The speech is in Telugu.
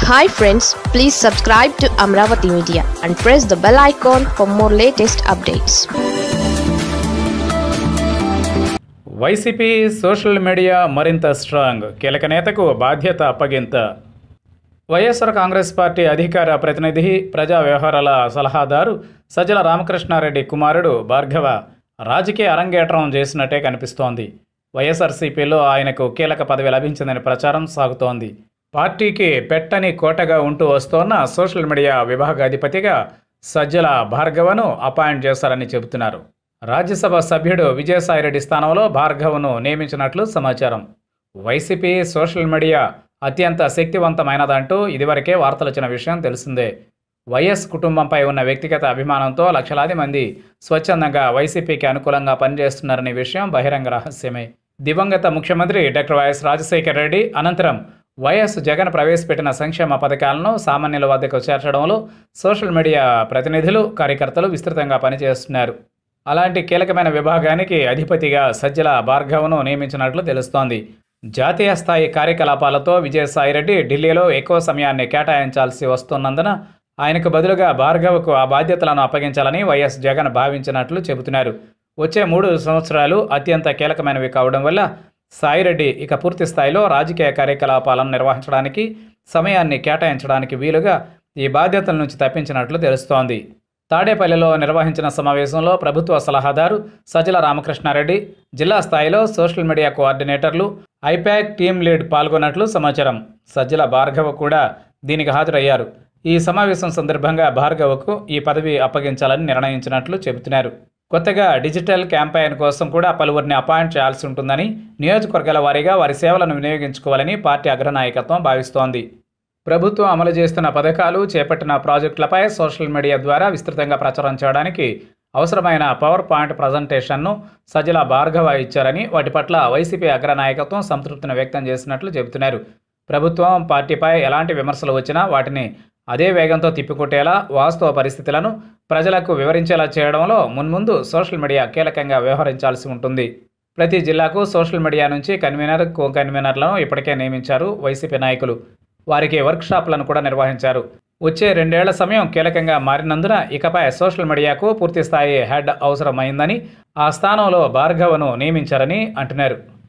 hi friends please subscribe to Amaravati media and press the bell icon for more latest updates YCP social media మరింత స్ట్రాంగ్ కీలక నేతకు బాధ్యత అప్పగింత వైఎస్ఆర్ కాంగ్రెస్ పార్టీ అధికార ప్రతినిధి ప్రజా వ్యవహారాల సలహాదారు సజ్జల రామకృష్ణారెడ్డి కుమారుడు భార్గవ రాజకీయ అరంగేట్రం చేసినట్టే కనిపిస్తోంది వైఎస్ఆర్సీపీలో ఆయనకు కీలక పదవి లభించిందని ప్రచారం సాగుతోంది పార్టీకి పెట్టని కోటగా ఉంటూ వస్తోన్న సోషల్ మీడియా విభాగాధిపతిగా సజ్జల భార్గవను అపాయింట్ చేశారని చెబుతున్నారు రాజ్యసభ సభ్యుడు విజయసాయిరెడ్డి స్థానంలో భార్గవను నియమించినట్లు సమాచారం వైసీపీ సోషల్ మీడియా అత్యంత శక్తివంతమైనదంటూ ఇదివరకే వార్తలు వచ్చిన విషయం తెలిసిందే వైఎస్ కుటుంబంపై ఉన్న వ్యక్తిగత అభిమానంతో లక్షలాది మంది స్వచ్ఛందంగా వైసీపీకి అనుకూలంగా పనిచేస్తున్నారనే విషయం బహిరంగ రహస్యమే దివంగత ముఖ్యమంత్రి డాక్టర్ వైఎస్ రాజశేఖర రెడ్డి అనంతరం వైఎస్ జగన్ ప్రవేశపెట్టిన సంక్షేమ పథకాలను సామాన్యుల వద్దకు చేర్చడంలో సోషల్ మీడియా ప్రతినిధులు కార్యకర్తలు విస్తృతంగా పనిచేస్తున్నారు అలాంటి కీలకమైన విభాగానికి అధిపతిగా సజ్జల భార్గవను నియమించినట్లు తెలుస్తోంది జాతీయ స్థాయి కార్యకలాపాలతో విజయసాయిరెడ్డి ఢిల్లీలో ఎక్కువ సమయాన్ని కేటాయించాల్సి వస్తున్నందున ఆయనకు బదులుగా భార్గవకు ఆ బాధ్యతలను అప్పగించాలని వైఎస్ జగన్ భావించినట్లు చెబుతున్నారు వచ్చే మూడు సంవత్సరాలు అత్యంత కీలకమైనవి కావడం వల్ల సాయిరెడ్డి ఇక పూర్తి స్థాయిలో రాజకీయ కార్యకలాపాలను నిర్వహించడానికి సమయాన్ని కేటాయించడానికి వీలుగా ఈ బాధ్యతల నుంచి తప్పించినట్లు తెలుస్తోంది తాడేపల్లిలో నిర్వహించిన సమావేశంలో ప్రభుత్వ సలహాదారు సజ్జల రామకృష్ణారెడ్డి జిల్లా స్థాయిలో సోషల్ మీడియా కోఆర్డినేటర్లు ఐపాక్ టీం లీడ్ పాల్గొన్నట్లు సమాచారం సజ్జల భార్గవ కూడా దీనికి హాజరయ్యారు ఈ సమావేశం సందర్భంగా భార్గవకు ఈ పదవి అప్పగించాలని నిర్ణయించినట్లు చెబుతున్నారు కొత్తగా డిజిటల్ క్యాంపెయిన్ కోసం కూడా పలువురిని అపాయింట్ చేయాల్సి ఉంటుందని నియోజకవర్గాల వారీగా వారి సేవలను వినియోగించుకోవాలని పార్టీ అగ్రనాయకత్వం భావిస్తోంది ప్రభుత్వం అమలు చేస్తున్న పథకాలు చేపట్టిన ప్రాజెక్టులపై సోషల్ మీడియా ద్వారా విస్తృతంగా ప్రచారం చేయడానికి అవసరమైన పవర్ పాయింట్ ప్రజెంటేషన్ను సజ్జల భార్గవ ఇచ్చారని వాటి పట్ల వైసీపీ అగ్రనాయకత్వం సంతృప్తిని వ్యక్తం చేసినట్లు చెబుతున్నారు ప్రభుత్వం పార్టీపై ఎలాంటి విమర్శలు వచ్చినా వాటిని అదే వేగంతో తిప్పికొట్టేలా వాస్తవ పరిస్థితులను ప్రజలకు వివరించేలా చేయడంలో మున్ముందు సోషల్ మీడియా కీలకంగా వ్యవహరించాల్సి ఉంటుంది ప్రతి జిల్లాకు సోషల్ మీడియా నుంచి కన్వీనర్ కో కన్వీనర్లను ఇప్పటికే నియమించారు వైసీపీ నాయకులు వారికి వర్క్షాప్లను కూడా నిర్వహించారు వచ్చే రెండేళ్ల సమయం కీలకంగా మారినందున ఇకపై సోషల్ మీడియాకు పూర్తి స్థాయి హెడ్ అవసరమైందని ఆ స్థానంలో భార్గవను నియమించారని అంటున్నారు